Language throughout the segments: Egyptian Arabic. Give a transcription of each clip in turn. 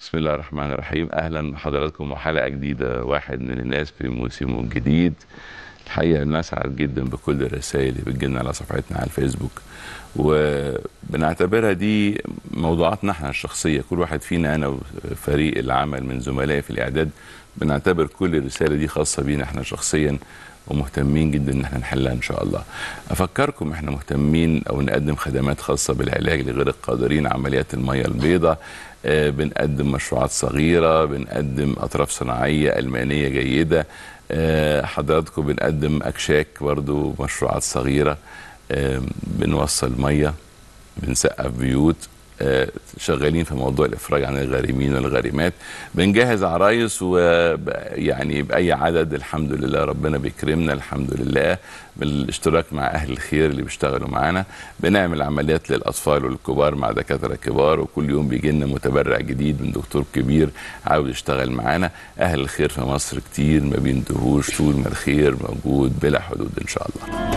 بسم الله الرحمن الرحيم اهلا بحضراتكم وحلقه جديده واحد من الناس في موسمه الجديد الحقيقه نسعد جدا بكل الرسائل اللي بتجيلنا على صفحتنا على الفيسبوك وبنعتبرها دي موضوعاتنا احنا الشخصيه كل واحد فينا انا وفريق العمل من زملائي في الاعداد بنعتبر كل الرساله دي خاصه بينا احنا شخصيا ومهتمين جدا ان احنا نحلها ان شاء الله. افكركم احنا مهتمين او نقدم خدمات خاصه بالعلاج لغير القادرين عمليات الميه البيضاء آه، بنقدم مشروعات صغيره بنقدم اطراف صناعيه المانيه جيده آه، حضراتكم بنقدم اكشاك برضو مشروعات صغيره آه، بنوصل ميه بنسقف بيوت آه، شغالين في موضوع الافراج عن الغارمين والغارمات بنجهز عرايس ويعني باي عدد الحمد لله ربنا بيكرمنا الحمد لله بالاشتراك مع اهل الخير اللي بيشتغلوا معانا بنعمل عمليات للاطفال والكبار مع دكاتره كبار وكل يوم بيجي لنا متبرع جديد من دكتور كبير عاوز يشتغل معانا اهل الخير في مصر كتير ما بينتهوش طول ما الخير موجود بلا حدود ان شاء الله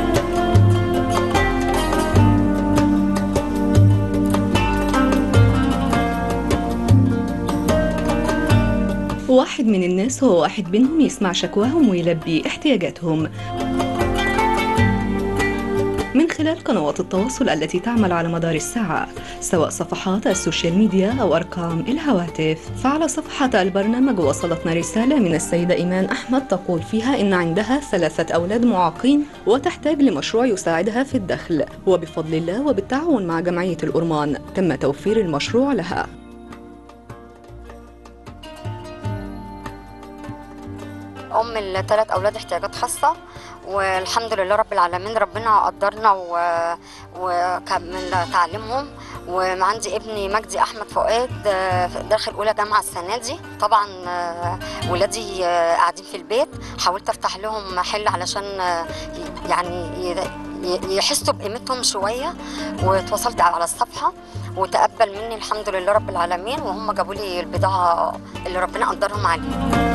واحد من الناس هو واحد منهم يسمع شكواهم ويلبي احتياجاتهم من خلال قنوات التواصل التي تعمل على مدار الساعة سواء صفحات السوشيال ميديا أو أرقام الهواتف فعلى صفحة البرنامج وصلتنا رسالة من السيدة إيمان أحمد تقول فيها إن عندها ثلاثة أولاد معاقين وتحتاج لمشروع يساعدها في الدخل وبفضل الله وبالتعاون مع جمعية الأورمان تم توفير المشروع لها ام الثلاث اولاد احتياجات خاصه والحمد لله رب العالمين ربنا قدرنا و... وكمل تعليمهم وعندي ابني مجدي احمد فؤاد آه، داخل اولى جامعه السنه دي طبعا آه، ولادي آه، قاعدين في البيت حاولت افتح لهم محل علشان آه، ي- يعني ي- ي- يحسوا بقيمتهم شويه وتواصلت على الصفحه وتقبل مني الحمد لله رب العالمين وهم جابوا لي البضاعه اللي ربنا قدرهم عليها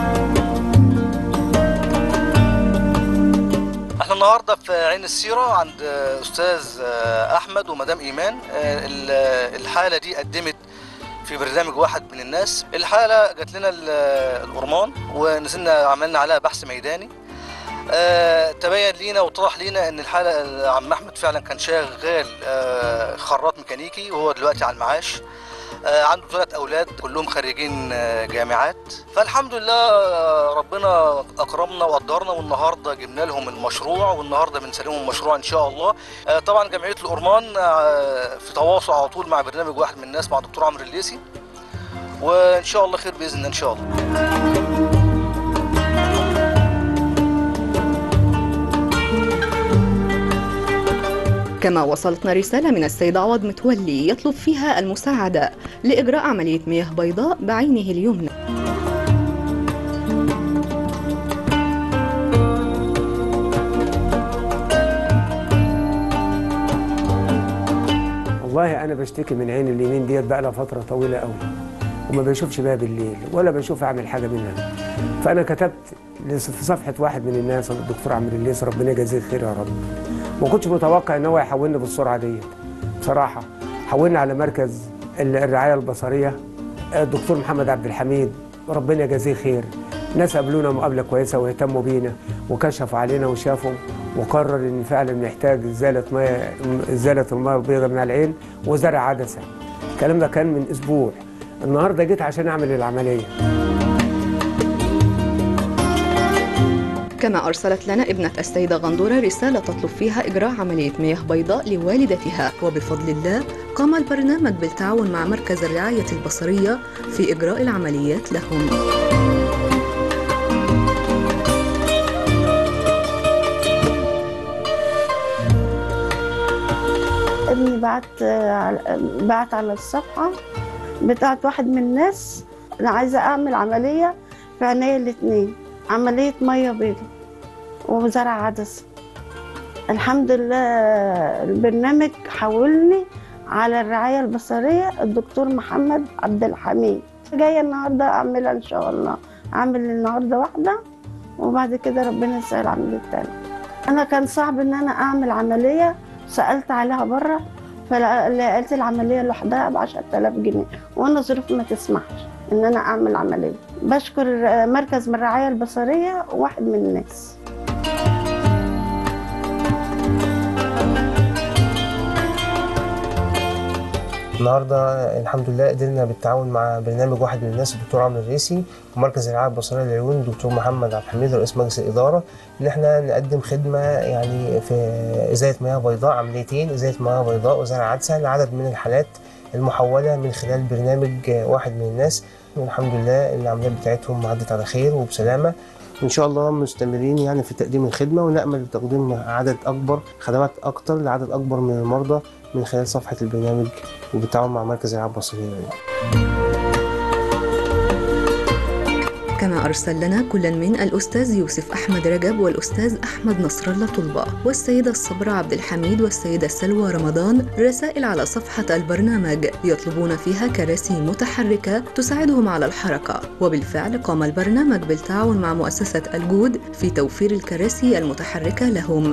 احنا النهارده في عين السيره عند استاذ احمد ومدام ايمان ال- الحاله دي قدمت في برنامج واحد من الناس الحاله جات لنا ال- الأورمان ونزلنا عملنا عليها بحث ميداني آه، تبين لينا وطرح لينا ان الحاله عم احمد فعلا كان شغال آه، خراط ميكانيكي وهو دلوقتي على المعاش آه، عنده ثلاث اولاد كلهم خريجين آه، جامعات فالحمد لله آه، ربنا اكرمنا وقدرنا والنهارده جبنا لهم المشروع والنهارده بنسلمهم المشروع ان شاء الله آه، طبعا جمعيه الأورمان آه، في تواصل على طول مع برنامج واحد من الناس مع دكتور عمرو الليسي وان شاء الله خير باذن الله ان شاء الله كما وصلتنا رسالة من السيد عوض متولي يطلب فيها المساعدة لإجراء عملية مياه بيضاء بعينه اليمنى والله انا بشتكي من عين اليمين ديت بقى لها فتره طويله قوي وما بشوفش بيها بالليل ولا بشوف اعمل حاجه منها فانا كتبت لس- في صفحه واحد من الناس الدكتور عمرو الليث ربنا يجازيه خير يا رب ما كنتش متوقع ان هو يحولني بالسرعه ديت بصراحه حولني على مركز ال- الرعايه البصريه الدكتور محمد عبد الحميد ربنا يجازيه خير ناس قابلونا مقابله كويسه واهتموا بينا وكشفوا علينا وشافوا وقرر ان فعلا نحتاج ازاله ميه ازاله الميه البيضاء من العين وزرع عدسه الكلام ده كان من اسبوع النهارده جيت عشان اعمل العمليه كما أرسلت لنا ابنة السيدة غندورة رسالة تطلب فيها إجراء عملية مياه بيضاء لوالدتها وبفضل الله قام البرنامج بالتعاون مع مركز الرعاية البصرية في إجراء العمليات لهم ابني بعت على- بعت على الصفحة بتاعت واحد من الناس أنا عايزة أعمل عملية في عينيا الاتنين عملية مية بيضاء وزرع عدسة الحمد لله البرنامج حولني على الرعاية البصرية الدكتور محمد عبد الحميد جاية النهاردة أعملها إن شاء الله أعمل النهاردة واحدة وبعد كده ربنا يسهل عملية التانية أنا كان صعب إن أنا أعمل عملية سألت عليها بره فلقيت العملية لوحدها ب 10000 جنيه وأنا ظروفي ما تسمحش ان انا اعمل عمليه بشكر آه، مركز من الرعايه البصريه واحد من الناس النهارده الحمد لله قدرنا بالتعاون مع برنامج واحد من الناس الدكتور عمرو الريسي ومركز الرعايه البصريه للعيون الدكتور محمد عبد الحميد رئيس مجلس الاداره ان احنا نقدم خدمه يعني في ازاله مياه بيضاء عمليتين ازاله مياه بيضاء وازاله عدسه لعدد من الحالات المحوله من خلال برنامج واحد من الناس والحمد لله العمليات بتاعتهم عدت على خير وبسلامه ان شاء الله مستمرين يعني في تقديم الخدمه ونامل تقديم عدد اكبر خدمات اكتر لعدد اكبر من المرضى من خلال صفحه البرنامج وبالتعاون مع مركز الرعايه البصريه كما أرسل لنا كل من الأستاذ يوسف أحمد رجب والأستاذ أحمد نصر الله طلبة والسيدة الصبرة عبد الحميد والسيدة سلوى رمضان رسائل على صفحة البرنامج يطلبون فيها كراسي متحركة تساعدهم على الحركة وبالفعل قام البرنامج بالتعاون مع مؤسسة الجود في توفير الكراسي المتحركة لهم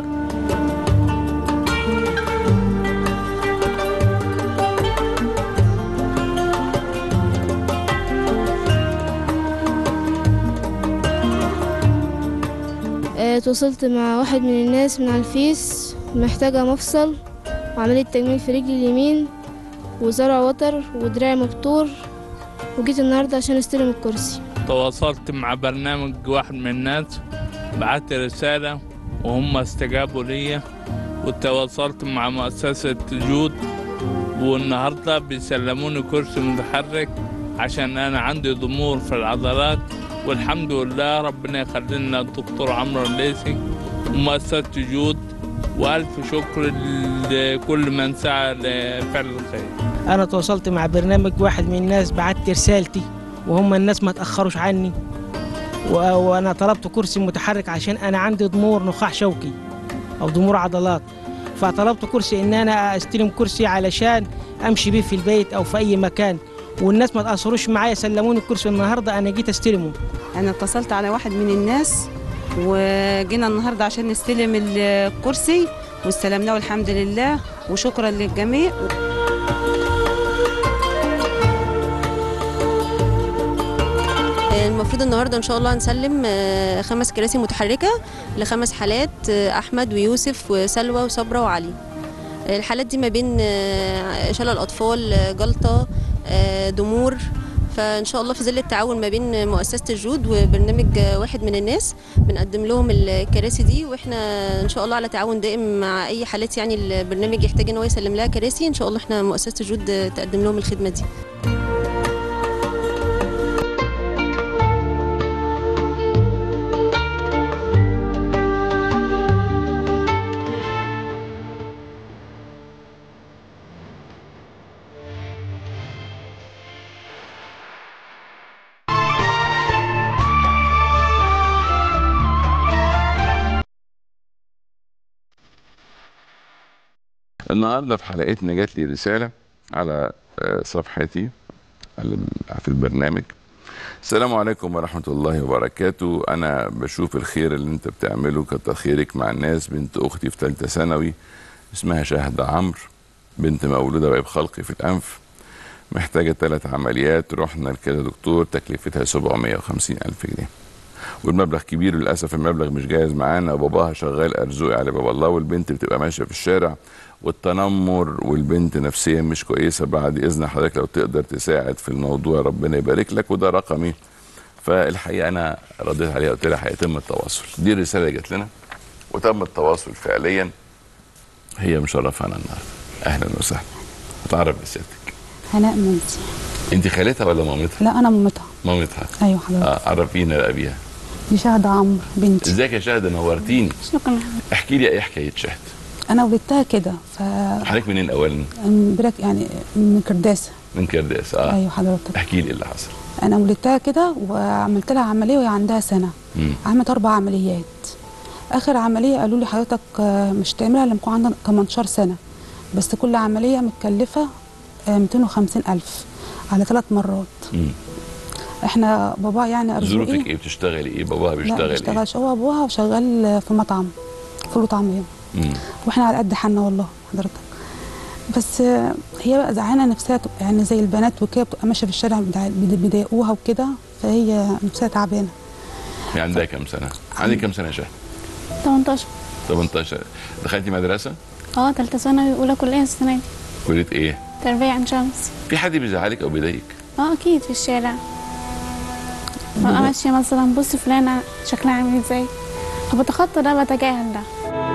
آه، تواصلت مع واحد من الناس من على الفيس محتاجة مفصل وعملية تجميل في رجلي اليمين وزرع وتر ودراعي مبتور وجيت النهاردة عشان استلم الكرسي تواصلت مع برنامج واحد من الناس بعت رسالة وهم استجابوا ليا وتواصلت مع مؤسسة جود والنهاردة بيسلموني كرسي متحرك عشان أنا عندي ضمور في العضلات والحمد لله ربنا يخلي لنا الدكتور عمرو الليثي ومؤسسة جود وألف شكر لكل من سعى لفعل الخير انا تواصلت مع برنامج واحد من الناس بعت رسالتي وهم الناس ما تاخروش عني و... وانا طلبت كرسي متحرك عشان انا عندي ضمور نخاع شوكي او ضمور عضلات فطلبت كرسي ان انا استلم كرسي علشان امشي بيه في البيت او في اي مكان والناس ما تاثروش معايا سلموني الكرسي النهارده انا جيت استلمه انا اتصلت على واحد من الناس وجينا النهارده عشان نستلم الكرسي واستلمناه والحمد لله وشكرا للجميع المفروض النهارده ان شاء الله هنسلم آه، خمس كراسي متحركه لخمس حالات آه، احمد ويوسف وسلوى وصبرا وعلي الحالات دي ما بين آه، شلل اطفال آه، جلطه آه، ضمور فان شاء الله في ظل التعاون ما بين مؤسسه الجود وبرنامج آه، واحد من الناس بنقدم لهم الكراسي دي واحنا ان شاء الله على تعاون دائم مع اي حالات يعني البرنامج يحتاج ان هو يسلم لها كراسي ان شاء الله احنا مؤسسه الجود آه، تقدم لهم الخدمه دي النهارده في حلقتنا جات لي رساله على آه، صفحتي ال- في البرنامج السلام عليكم ورحمة الله وبركاته أنا بشوف الخير اللي أنت بتعمله كتر خيرك مع الناس بنت أختي في ثالثة ثانوي اسمها شاهدة عمرو بنت مولودة بعيب خلقي في الأنف محتاجة ثلاث عمليات رحنا لكذا دكتور تكلفتها 750 ألف جنيه والمبلغ كبير للأسف المبلغ مش جاهز معانا وباباها شغال أرزوقي على باب الله والبنت بتبقى ماشية في الشارع والتنمر والبنت نفسيا مش كويسة بعد إذن حضرتك لو تقدر تساعد في الموضوع ربنا يبارك لك وده رقمي فالحقيقة أنا رديت عليها قلت لها هيتم التواصل دي الرسالة اللي جات لنا وتم التواصل فعليا هي مشرفانا النهارده أهلا وسهلا اتعرف بسيادتك هناء منسي أنت خالتها ولا مامتها؟ لا انا مامتها مامتها ايوه حضرتك آه عرفينا بقى بيها دي شهد عمرو بنتي ازيك يا شهد نورتيني شكرا احكي لي اي حكايه شهد انا ولدتها كده ف حضرتك منين اولا برك يعني من كرداسه من كرداس اه ايوه حضرتك احكي لي اللي حصل انا ولدتها كده وعملت لها عمليه وهي عندها سنه مم. عملت اربع عمليات اخر عمليه قالوا لي حضرتك آه، مش تعملها لما يكون عندك 18 سنه بس كل عمليه متكلفه آه، 250 الف على ثلاث مرات مم. احنا بابا يعني ظروفك ارزقي ايه بتشتغلي ايه باباها لا بيشتغل ما ايه بيشتغلش هو ابوها شغال في مطعم فول وطعميه مم. واحنا على قد حالنا والله حضرتك بس آه، هي بقى زعلانه نفسها تبقى يعني زي البنات وكده بتبقى ماشيه في الشارع بيضايق- بيضايقوها وكده فهي نفسها تعبانه هي عندها كام سنه عندك كام سنه يا شهد 18 18 دخلتي مدرسه اه تالتة ثانوي أولى كلية السنة دي كليه ايه تربية عين شمس في حد بيزعلك او بيضايقك اه أكيد في الشارع ببقى ماشية مثلا بص فلانة شكلها عامل ازاي فبتخطى ده بتجاهل ده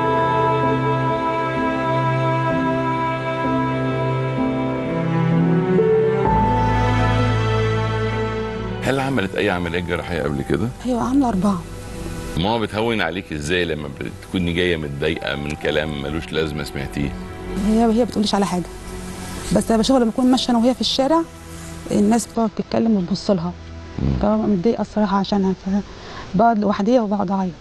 هل عملت اي عمليه جراحيه قبل كده ايوه عامله اربعه ماما بتهون عليك ازاي لما بتكوني جايه متضايقه من كلام ملوش لازمه سمعتيه هي هي بتقوليش على حاجه بس انا بشوفها لما اكون ماشيه انا وهي في الشارع الناس بتقعد تتكلم وتبص لها فببقى متضايقه الصراحه عشانها فبقعد لوحدي وبقعد اعيط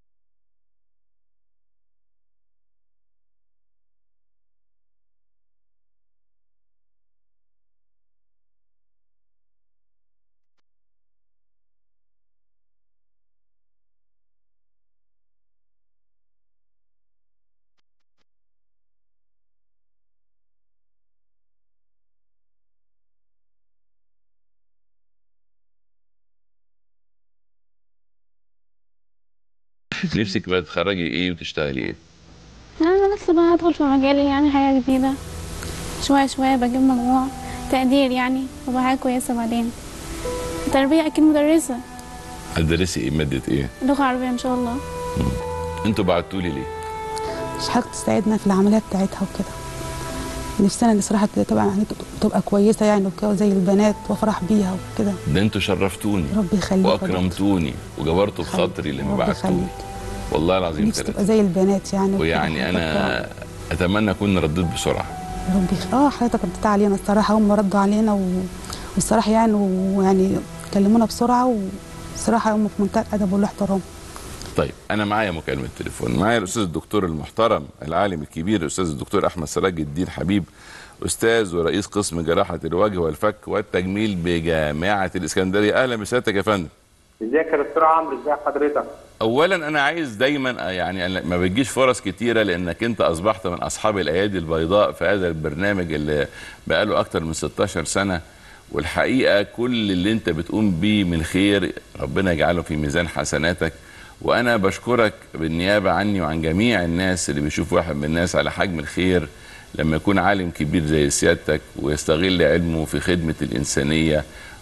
نفسك بقى تتخرجي ايه وتشتغلي ايه أنا لسه بقى هدخل في مجالي يعني حاجة جديدة شوية شوية بجيب مجموع تقدير يعني وبقى حاجة كويسة بعدين تربية أكيد مدرسة هتدرسي ايه ماده ايه لغة عربية إن شاء الله انتوا بعتوا لي ليه مش حاجه تساعدنا في العمليات بتاعتها وكده نفسنا ان صراحه تبقى يعني تبقى كويسه يعني وكده زي البنات وافرح بيها وكده ده انتوا شرفتوني ربي يخليك يا واكرمتوني وجبرتوا بخاطري لما ربي بعتوني يخليك والله العظيم نفسي ثلاثة تبقى زي البنات يعني وكده. ويعني انا اتمنى اكون رديت بسرعه ربي يخ... اه حضرتك رديت علينا الصراحه هم ردوا علينا و... والصراحه يعني ويعني كلمونا بسرعه والصراحه هم في منتهى الادب والاحترام طيب انا معايا مكالمه تليفون معايا الاستاذ الدكتور المحترم العالم الكبير الاستاذ الدكتور احمد سراج الدين حبيب استاذ ورئيس قسم جراحه الوجه والفك والتجميل بجامعه الاسكندريه اهلا بسيادتك يا فندم ازيك يا دكتور عمرو ازي حضرتك اولا انا عايز دايما يعني أنا ما بتجيش فرص كتيره لانك انت اصبحت من اصحاب الايادي البيضاء في هذا البرنامج اللي بقاله اكتر من 16 سنه والحقيقه كل اللي انت بتقوم بيه من خير ربنا يجعله في ميزان حسناتك وانا بشكرك بالنيابه عني وعن جميع الناس اللي بيشوف واحد من الناس على حجم الخير لما يكون عالم كبير زي سيادتك ويستغل علمه في خدمه الانسانيه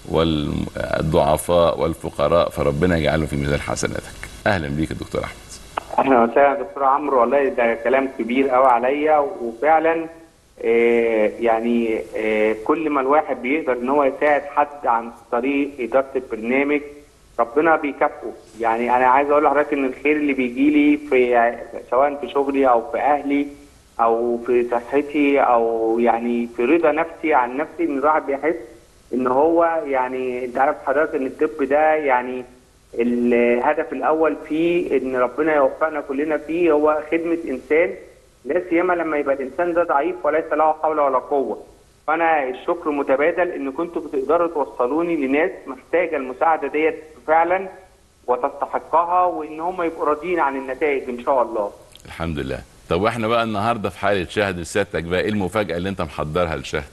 والضعفاء والفقراء فربنا يجعله في ميزان حسناتك اهلا بيك يا دكتور احمد اهلا وسهلا يا دكتور عمرو والله ده كلام كبير قوي عليا وفعلا آه يعني آه كل ما الواحد بيقدر ان هو يساعد حد عن طريق اداره البرنامج ربنا بيكافئه يعني انا عايز اقول لحضرتك ان الخير اللي بيجي لي في سواء في شغلي او في اهلي او في صحتي او يعني في رضا نفسي عن نفسي ان الواحد بيحس ان هو يعني انت عارف حضرتك ان الطب ده يعني الهدف الاول فيه ان ربنا يوفقنا كلنا فيه هو خدمه انسان لا سيما لما يبقى الانسان ده ضعيف وليس له حول ولا قوه فانا الشكر متبادل ان كنتوا بتقدروا توصلوني لناس محتاجه المساعده ديت فعلا وتستحقها وان هم يبقوا راضيين عن النتائج ان شاء الله الحمد لله طب واحنا بقى النهارده في حاله شهد لسيادتك بقى ايه المفاجاه اللي انت محضرها لشهد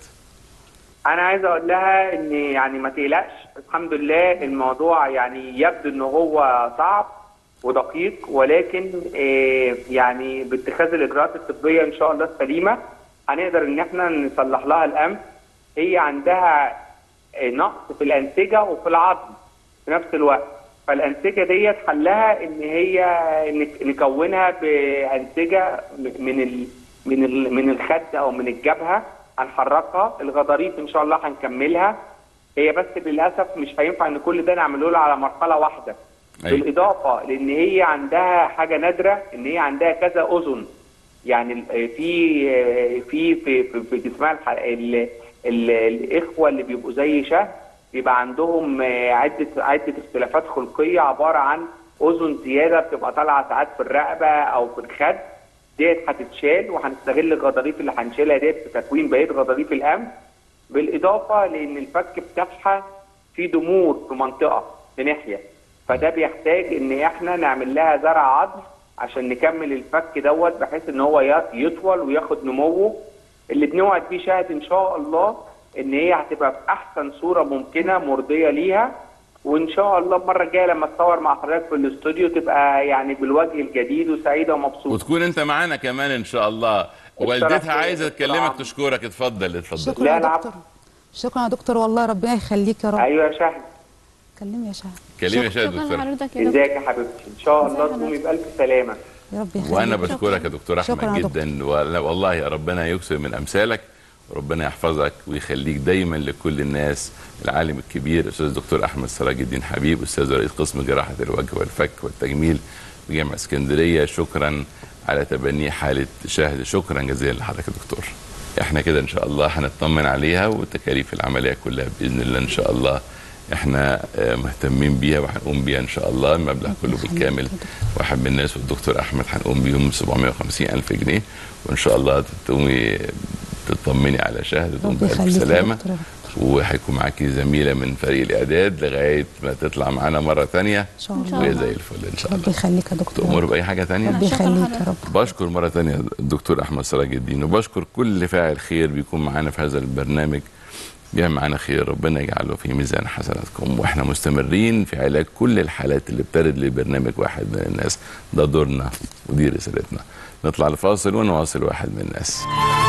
انا عايز اقول لها ان يعني ما تقلقش الحمد لله الموضوع يعني يبدو ان هو صعب ودقيق ولكن آه يعني باتخاذ الاجراءات الطبيه ان شاء الله السليمه هنقدر ان احنا نصلح لها الانف هي عندها آه نقص في الانسجه وفي العظم في نفس الوقت فالانسجه ديت حلها ان هي نكونها بانسجه من ال من ال من الخد او من الجبهه هنحركها الغضاريف ان شاء الله هنكملها هي بس للاسف مش هينفع ان كل ده نعمله لها على مرحله واحده أيوة. بالاضافه لان هي عندها حاجه نادره ان هي عندها كذا اذن يعني في في في في جسمها ال ال الاخوه اللي بيبقوا زي شهد بيبقى عندهم عده عده اختلافات خلقيه عباره عن اذن زياده بتبقى طالعه ساعات في الرقبه او في الخد ديت هتتشال وهنستغل الغضاريف اللي هنشيلها ديت في تكوين بقيه غضاريف الانف بالاضافه لان الفك بتاعها فيه ضمور في منطقه في ناحيه فده بيحتاج ان احنا نعمل لها زرع عظم عشان نكمل الفك دوت بحيث ان هو يطول وياخد نموه اللي بنوعد بيه شاهد ان شاء الله ان هي هتبقى في احسن صوره ممكنه مرضيه ليها وان شاء الله المره الجايه لما اتصور مع حضرتك في الاستوديو تبقى يعني بالوجه الجديد وسعيده ومبسوطه وتكون انت معانا كمان ان شاء الله والدتها عايزه تكلمك تشكرك اتفضل اتفضل شكرا يا دكتور شكرا يا دكتور والله ربنا يخليك يا رب ايوه يا شهد كلمي يا شهد كلمي يا شهد شكراً دكتور لحضرتك يا ازيك يا حبيبتي ان شاء الله تقومي بالف سلامه يا رب يخليك وانا بشكرك يا دكتور شكراً احمد يا جدا ولا- والله يا ربنا يكثر من امثالك وربنا يحفظك ويخليك دايما لكل الناس العالم الكبير الاستاذ الدكتور احمد سراج الدين حبيب استاذ رئيس قسم جراحه الوجه والفك والتجميل بجامعه اسكندريه شكرا على تبني حاله شهد شكرا جزيلا لحضرتك يا دكتور احنا كده ان شاء الله هنطمن عليها وتكاليف العمليه كلها باذن الله ان شاء الله احنا آه، مهتمين بيها وهنقوم بيها ان شاء الله المبلغ كله بالكامل واحد من الناس والدكتور احمد هنقوم بيهم 750 الف جنيه وان شاء الله تقومي تطمني على شهد وتقوم رب بألف يخليك يا سلامه دكتور. وهيكون معاكي زميله من فريق الاعداد لغايه ما تطلع معانا مره ثانيه شاء الله. وهي زي الفل ان شاء الله رب يخليك يا دكتور تأمر بأي حاجة تانية؟ رب يخليك يا رب بشكر مرة تانية الدكتور أحمد سراج الدين وبشكر كل فاعل خير بيكون معانا في هذا البرنامج بيعمل معانا خير ربنا يجعله في ميزان حسناتكم واحنا مستمرين في علاج كل الحالات اللي بترد لبرنامج واحد من الناس ده دورنا ودي رسالتنا نطلع لفاصل ونواصل واحد من الناس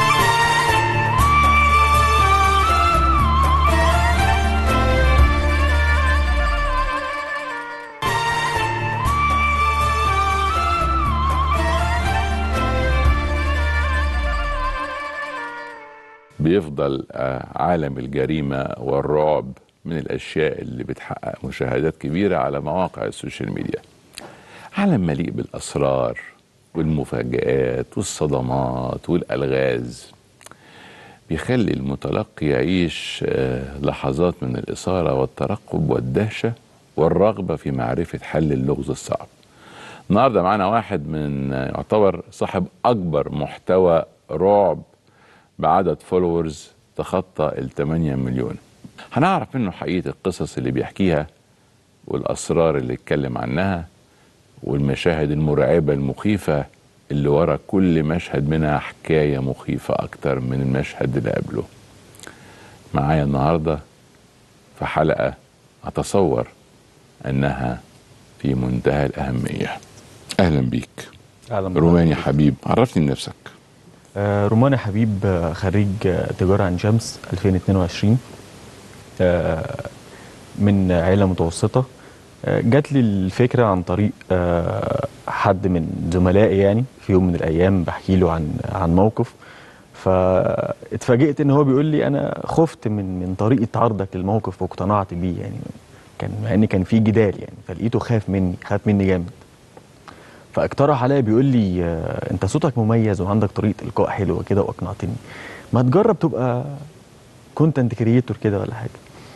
بيفضل آه، عالم الجريمة والرعب من الأشياء اللي بتحقق مشاهدات كبيرة على مواقع السوشيال ميديا عالم مليء بالأسرار والمفاجآت والصدمات والألغاز بيخلي المتلقي يعيش آه، لحظات من الإثارة والترقب والدهشة والرغبة في معرفة حل اللغز الصعب النهارده معانا واحد من آه، يعتبر صاحب أكبر محتوى رعب بعدد فولورز تخطى ال 8 مليون هنعرف منه حقيقة القصص اللي بيحكيها والأسرار اللي اتكلم عنها والمشاهد المرعبة المخيفة اللي ورا كل مشهد منها حكاية مخيفة أكتر من المشهد اللي قبله معايا النهاردة في حلقة أتصور أنها في منتهى الأهمية أهلا بيك أهلا بك. روماني حبيب عرفني نفسك آه، روماني حبيب آه، خريج آه، تجارة عين شمس 2022 آه، من عيلة متوسطة آه، جات لي الفكرة عن طريق آه، حد من زملائي يعني في يوم من الأيام بحكي له عن عن موقف فاتفاجئت ان هو بيقول لي انا خفت من من طريقه عرضك للموقف واقتنعت بيه يعني كان مع ان كان في جدال يعني فلقيته خاف مني خاف مني جامد فاقترح عليا بيقول لي آه، انت صوتك مميز وعندك طريقه القاء حلوه كده واقنعتني ما تجرب تبقى كونتنت كريتور كده ولا حاجه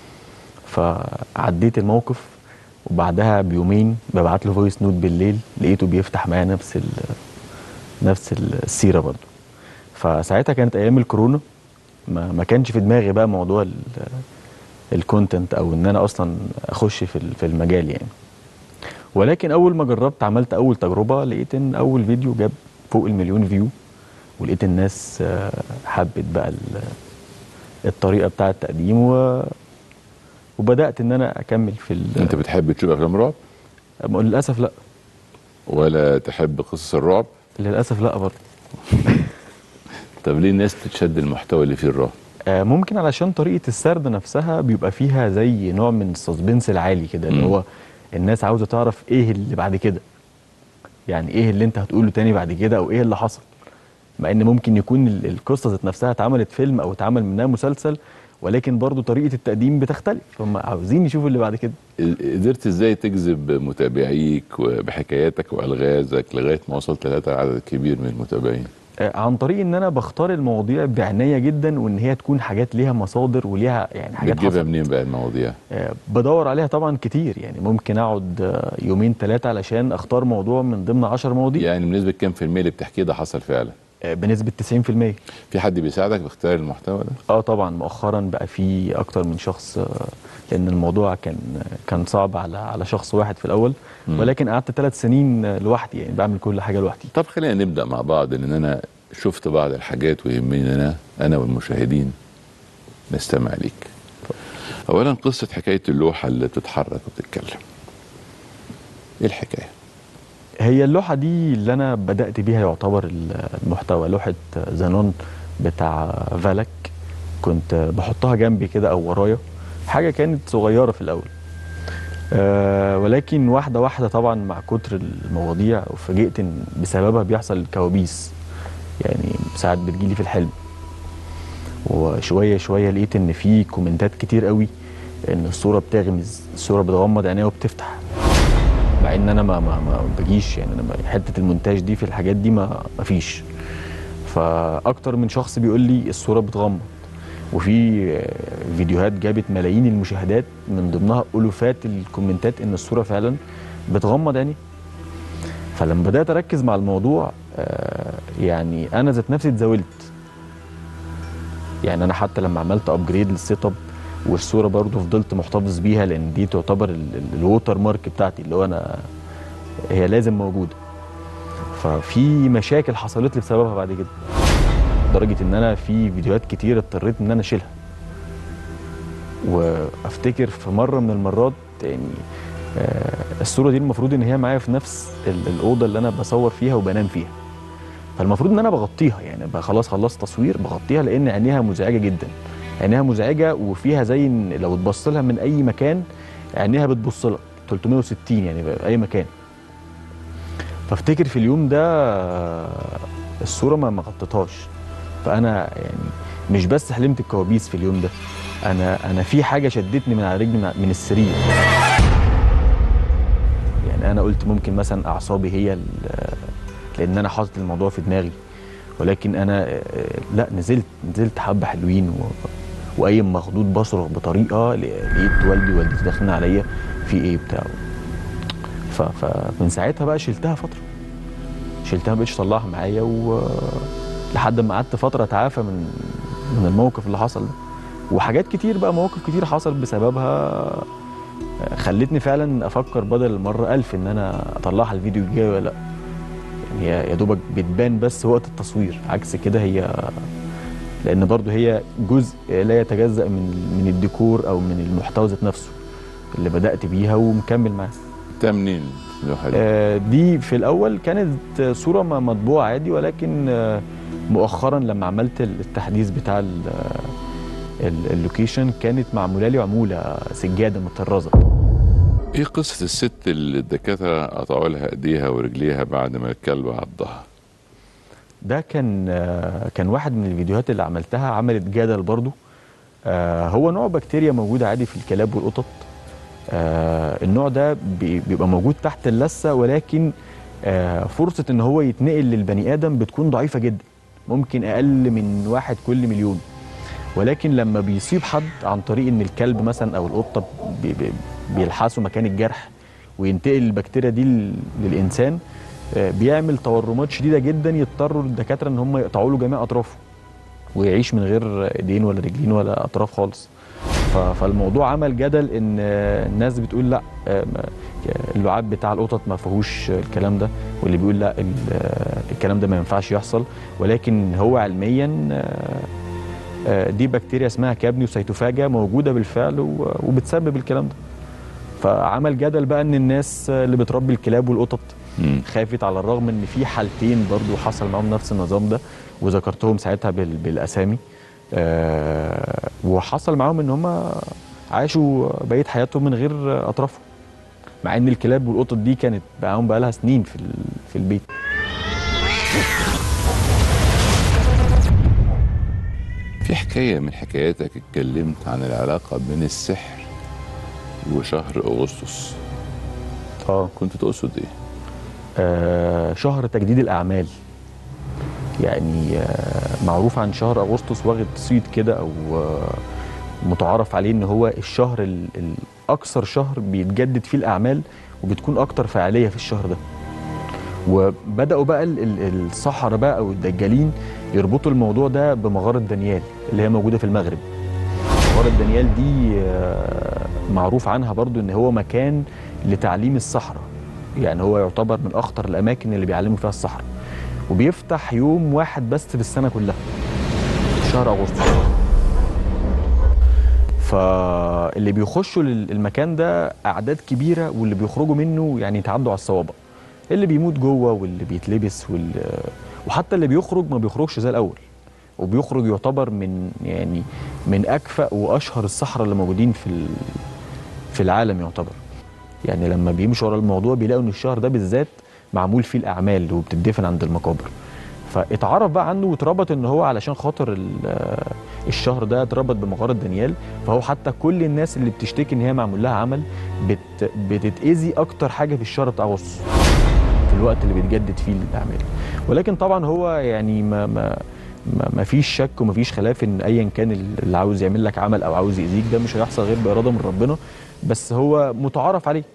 فعديت الموقف وبعدها بيومين ببعت له فويس نوت بالليل لقيته بيفتح معايا نفس ال نفس السيره برضه فساعتها كانت ايام الكورونا ما, ما كانش في دماغي بقى موضوع ال- الكونتنت او ان انا اصلا اخش في ال- في المجال يعني ولكن اول ما جربت عملت اول تجربه لقيت ان اول فيديو جاب فوق المليون فيو ولقيت الناس آه، حبت بقى ال- الطريقه بتاعه التقديم و وبدات ان انا اكمل في ال- انت بتحب تشوف افلام رعب للاسف لا ولا تحب قصص الرعب للاسف لا برضه طب ليه الناس بتشد المحتوى اللي فيه الرعب آه، ممكن علشان طريقه السرد نفسها بيبقى فيها زي نوع من السسبنس العالي كده اللي مم. هو الناس عاوزه تعرف ايه اللي بعد كده يعني ايه اللي انت هتقوله تاني بعد كده او ايه اللي حصل مع ان ممكن يكون ال- القصه ذات نفسها اتعملت فيلم او اتعمل منها مسلسل ولكن برضو طريقه التقديم بتختلف هم عاوزين يشوفوا اللي بعد كده قدرت ازاي تجذب متابعيك بحكاياتك والغازك لغايه ما وصلت لهذا عدد كبير من المتابعين آه، عن طريق ان انا بختار المواضيع بعنايه جدا وان هي تكون حاجات ليها مصادر وليها يعني حاجات بتجيبها حصلت منين بقى المواضيع آه، بدور عليها طبعا كتير يعني ممكن اقعد آه، يومين ثلاثه علشان اختار موضوع من ضمن 10 مواضيع يعني بنسبه كام في المية اللي بتحكيه ده حصل فعلا آه، بنسبه 90% في حد بيساعدك في اختيار المحتوى ده اه طبعا مؤخرا بقى في اكتر من شخص آه، لان الموضوع كان كان صعب على على شخص واحد في الاول مم. ولكن قعدت ثلاث سنين آه، لوحدي يعني بعمل كل حاجه لوحدي طب خلينا نبدا مع بعض لان انا شفت بعض الحاجات ويهمني انا انا والمشاهدين نستمع ليك اولا قصه حكايه اللوحه اللي بتتحرك وبتتكلم ايه الحكايه هي اللوحة دي اللي أنا بدأت بيها يعتبر المحتوى لوحة زانون بتاع فالك كنت بحطها جنبي كده أو ورايا حاجة كانت صغيرة في الأول أه ولكن واحدة واحدة طبعا مع كتر المواضيع وفاجئت إن بسببها بيحصل كوابيس يعني ساعات بتجيلي في الحلم وشوية شوية لقيت إن في كومنتات كتير قوي إن الصورة بتغمز الصورة بتغمض عينيها وبتفتح مع ان انا ما ما, ما بجيش يعني انا ما- حته المونتاج دي في الحاجات دي ما ما فيش فاكتر من شخص بيقول لي الصوره بتغمض وفي آه، فيديوهات جابت ملايين المشاهدات من ضمنها الوفات الكومنتات ان الصوره فعلا بتغمض عيني فلما بدات اركز مع الموضوع آه، يعني انا ذات نفسي اتزاولت يعني انا حتى لما عملت ابجريد للسيت اب والصوره برضو فضلت محتفظ بيها لان دي تعتبر ال- ال- الووتر مارك بتاعتي اللي هو انا هي لازم موجوده ففي مشاكل حصلت لي بسببها بعد كده لدرجه ان انا في فيديوهات كتير اضطريت ان انا اشيلها وافتكر في مره من المرات يعني آه، الصوره دي المفروض ان هي معايا في نفس ال- الاوضه اللي انا بصور فيها وبنام فيها فالمفروض ان انا بغطيها يعني بقى خلاص خلصت تصوير بغطيها لان عينيها مزعجه جدا عينيها مزعجه وفيها زي ان لو تبص لها من اي مكان عينيها بتبص لك 360 يعني في اي مكان فافتكر في اليوم ده آه، الصوره ما ما غطيتهاش فانا يعني مش بس حلمت الكوابيس في اليوم ده انا انا في حاجه شدتني من على رجلي من- من السرير يعني انا قلت ممكن مثلا اعصابي هي ال- لان انا حاطط الموضوع في دماغي ولكن انا آه، لا نزلت نزلت حبه حلوين و... وقايم مخضوض بصرخ بطريقه ل- لقيت والدي ووالدتي داخلين عليا في ايه بتاع ف... فمن ساعتها بقى شلتها فتره شلتها ما بقتش اطلعها معايا و لحد ما قعدت فتره اتعافى من من الموقف اللي حصل ده وحاجات كتير بقى مواقف كتير حصل بسببها آه، خلتني فعلا افكر بدل المره ألف ان انا اطلعها الفيديو الجاي ولا لا يعني هي يا دوبك بتبان بس وقت التصوير عكس كده هي لان برضو هي جزء لا يتجزأ من من الديكور او من المحتوى ذات نفسه اللي بدأت بيها ومكمل معاه ده منين اللوحه دي؟ آه، دي في الاول كانت صوره م- مطبوعه عادي ولكن آه، مؤخرا لما عملت التحديث بتاع ال- ال- اللوكيشن كانت معموله لي عموله سجاده مطرزه ايه قصه الست اللي الدكاتره قطعوا لها ايديها ورجليها بعد ما الكلب عضها ده كان آه، كان واحد من الفيديوهات اللي عملتها عملت جدل برضو آه، هو نوع بكتيريا موجودة عادي في الكلاب والقطط آه، النوع ده بي- بيبقى موجود تحت اللثة ولكن آه، فرصة ان هو يتنقل للبني ادم بتكون ضعيفة جدا ممكن اقل من واحد كل مليون ولكن لما بيصيب حد عن طريق ان الكلب مثلا او القطة بي- بي- بيلحسوا مكان الجرح وينتقل البكتيريا دي لل- للانسان آه، بيعمل تورمات شديده جدا يضطروا الدكاتره ان هم يقطعوا له جميع اطرافه ويعيش من غير ايدين ولا رجلين ولا اطراف خالص ف- فالموضوع عمل جدل ان آه، الناس بتقول لا آه، ما- اللعاب بتاع القطط ما فيهوش الكلام ده واللي بيقول لا ال- آه، الكلام ده ما ينفعش يحصل ولكن هو علميا آه، آه، دي بكتيريا اسمها كابنيوسيتوفاجا موجوده بالفعل و- وبتسبب الكلام ده فعمل جدل بقى ان الناس اللي بتربي الكلاب والقطط خافت على الرغم ان في حالتين برضو حصل معاهم نفس النظام ده وذكرتهم ساعتها بال- بالاسامي آه وحصل معاهم ان هم عاشوا بقيه حياتهم من غير اطرافهم مع ان الكلاب والقطط دي كانت معاهم بقى لها سنين في ال- في البيت في حكايه من حكاياتك اتكلمت عن العلاقه بين السحر وشهر اغسطس اه كنت تقصد ايه آه شهر تجديد الاعمال يعني آه معروف عن شهر اغسطس واخد صيت كده او آه متعارف عليه ان هو الشهر ال- الاكثر شهر بيتجدد فيه الاعمال وبتكون اكتر فعاليه في الشهر ده وبداوا بقى ال- ال- السحرة بقى او الدجالين يربطوا الموضوع ده بمغاره دانيال اللي هي موجوده في المغرب مغاره دانيال دي آه، معروف عنها برضو ان هو مكان لتعليم السحرة يعني هو يعتبر من اخطر الاماكن اللي بيعلموا فيها السحرة وبيفتح يوم واحد بس في السنه كلها في شهر اغسطس فاللي بيخشوا لل- المكان ده اعداد كبيره واللي بيخرجوا منه يعني يتعدوا على الصوابع اللي بيموت جوه واللي بيتلبس وال... وحتى اللي بيخرج ما بيخرجش زي الاول وبيخرج يعتبر من يعني من اكفأ واشهر الصحراء اللي موجودين في ال... في العالم يعتبر يعني لما بيمشوا ورا الموضوع بيلاقوا ان الشهر ده بالذات معمول فيه الاعمال وبتدفن عند المقابر فاتعرف بقى عنه واتربط ان هو علشان خاطر ال- الشهر ده اتربط بمغاره دانيال فهو حتى كل الناس اللي بتشتكي ان هي معمول لها عمل بت بتتاذي اكتر حاجه في الشهر بتاع اغسطس في الوقت اللي بيتجدد فيه الاعمال ولكن طبعا هو يعني ما ما ما ما فيش شك وما فيش خلاف ان ايا كان اللي عاوز يعمل لك عمل او عاوز يأذيك ده مش هيحصل غير باراده من ربنا بس هو متعارف عليه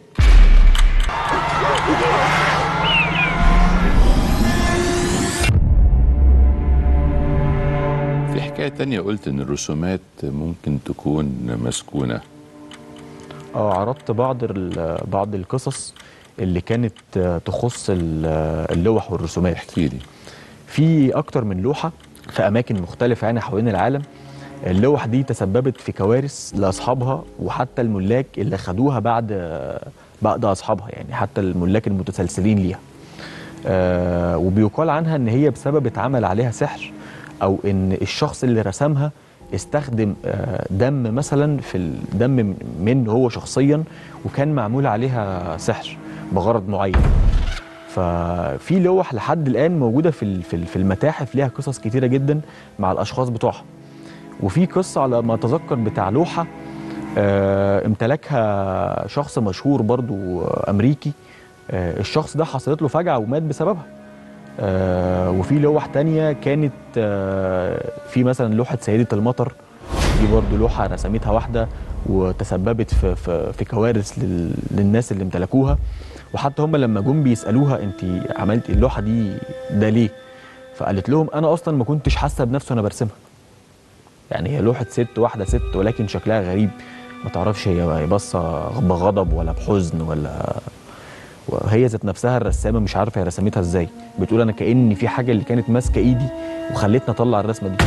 في حكايه تانية قلت ان الرسومات ممكن تكون مسكونه اه عرضت بعض ال- بعض القصص اللي كانت آه، تخص ال- آه، اللوح والرسومات احكي لي في اكتر من لوحه في اماكن مختلفه يعني حوالين العالم اللوح دي تسببت في كوارث لاصحابها وحتى الملاك اللي خدوها بعد آه، بعد اصحابها يعني حتى الملاك المتسلسلين ليها آه وبيقال عنها ان هي بسبب اتعمل عليها سحر او ان الشخص اللي رسمها استخدم آه دم مثلا في الدم منه هو شخصيا وكان معمول عليها سحر بغرض معين ففي لوح لحد الان موجوده في ال- في ال- في المتاحف ليها قصص كتيره جدا مع الاشخاص بتوعها وفي قصه على ما اتذكر بتاع لوحه آه، امتلكها شخص مشهور برضو آه، امريكي آه، الشخص ده حصلت له فجعه ومات بسببها آه، وفي لوح تانية كانت آه، في مثلا لوحه سيده المطر دي برضو لوحه رسمتها واحده وتسببت في في, في كوارث لل- للناس اللي امتلكوها وحتى هم لما جم بيسالوها انت عملت اللوحه دي ده ليه فقالت لهم انا اصلا ما كنتش حاسه بنفسي وانا برسمها يعني هي لوحه ست واحده ست ولكن شكلها غريب ما تعرفش هي باصه بغضب ولا بحزن ولا وهي ذات نفسها الرسامه مش عارفه هي رسمتها ازاي بتقول انا كاني في حاجه اللي كانت ماسكه ايدي وخلتني اطلع الرسمه دي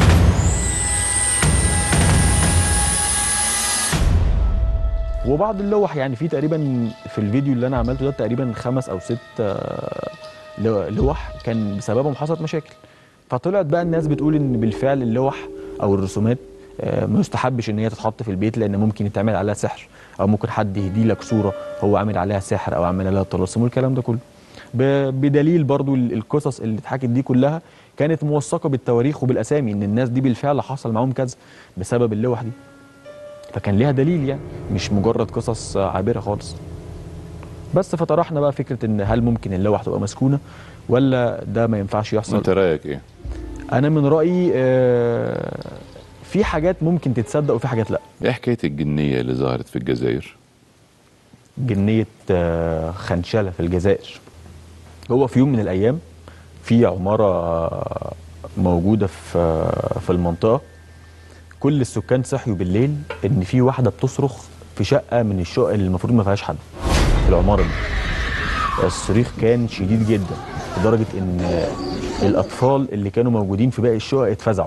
وبعض اللوح يعني في تقريبا في الفيديو اللي انا عملته ده تقريبا خمس او ست آه، لو- لوح كان بسببهم حصلت مشاكل فطلعت بقى الناس بتقول ان بالفعل اللوح او الرسومات آه، ما يستحبش ان هي تتحط في البيت لان ممكن يتعمل عليها سحر او ممكن حد يهدي لك صوره هو عامل عليها سحر او عامل عليها طلاسم والكلام ده كله ب- بدليل برضو ال- القصص اللي اتحكت دي كلها كانت موثقه بالتواريخ وبالاسامي ان الناس دي بالفعل حصل معاهم كذا بسبب اللوح دي فكان ليها دليل يعني مش مجرد قصص آه، عابره خالص بس فطرحنا بقى فكره ان هل ممكن اللوح تبقى مسكونه ولا ده ما ينفعش يحصل انت رايك ايه انا من رايي آه، في حاجات ممكن تتصدق وفي حاجات لا ايه حكايه الجنيه اللي ظهرت في الجزائر جنيه آه، خنشله في الجزائر هو في يوم من الايام في عماره آه، موجوده في آه، في المنطقه كل السكان صحيوا بالليل ان في واحده بتصرخ في شقه من الشقق اللي المفروض ما فيهاش حد في العماره دي الصريخ كان شديد جدا لدرجه ان الاطفال اللي كانوا موجودين في باقي الشقق اتفزعوا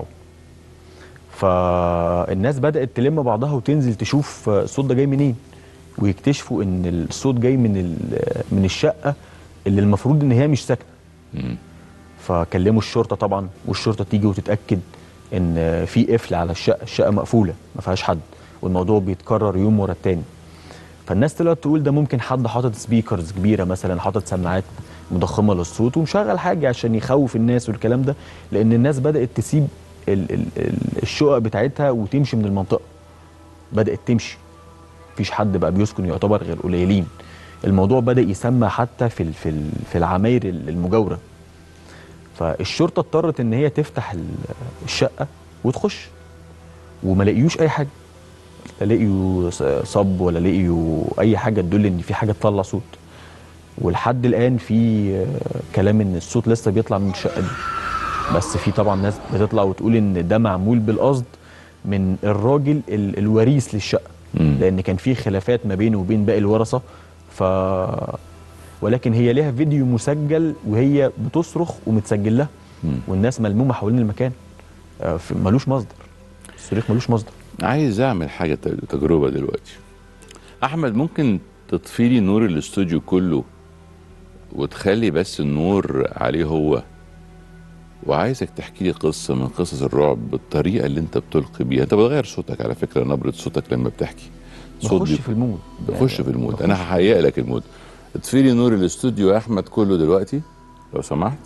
فالناس بدات تلم بعضها وتنزل تشوف الصوت ده جاي منين ويكتشفوا ان الصوت جاي من ال- من الشقه اللي المفروض ان هي مش ساكنه فكلموا الشرطه طبعا والشرطه تيجي وتتاكد ان في قفل على الشقه الشقه مقفوله ما فيهاش حد والموضوع بيتكرر يوم ورا التاني فالناس طلعت تقول ده ممكن حد حاطط سبيكرز كبيره مثلا حاطط سماعات مضخمه للصوت ومشغل حاجه عشان يخوف الناس والكلام ده لان الناس بدات تسيب ال ال ال الشقق بتاعتها وتمشي من المنطقه بدات تمشي مفيش حد بقى بيسكن يعتبر غير قليلين الموضوع بدا يسمى حتى في ال- في ال- في العماير المجاوره فالشرطه اضطرت ان هي تفتح ال- الشقه وتخش وما لقيوش اي حاجه لا لقيوا ص- صب ولا لقيوا اي حاجه تدل ان في حاجه تطلع صوت ولحد الان في آه، كلام ان الصوت لسه بيطلع من الشقه دي بس في طبعا ناس بتطلع وتقول ان ده معمول بالقصد من الراجل ال- الوريث للشقه لان كان في خلافات ما بينه وبين باقي الورثه ف ولكن هي ليها فيديو مسجل وهي بتصرخ ومتسجل لها والناس ملمومه حوالين المكان آه، في- ملوش مصدر الصريخ ملوش مصدر عايز اعمل حاجه ت- تجربه دلوقتي احمد ممكن تطفي لي نور الاستوديو كله وتخلي بس النور عليه هو وعايزك تحكي لي قصه من قصص الرعب بالطريقه اللي انت بتلقي بيها انت بتغير صوتك على فكره نبره صوتك لما بتحكي بخش بي- في المود بخش في المود انا ههيئ لك المود اطفي لي نور الاستوديو يا احمد كله دلوقتي لو سمحت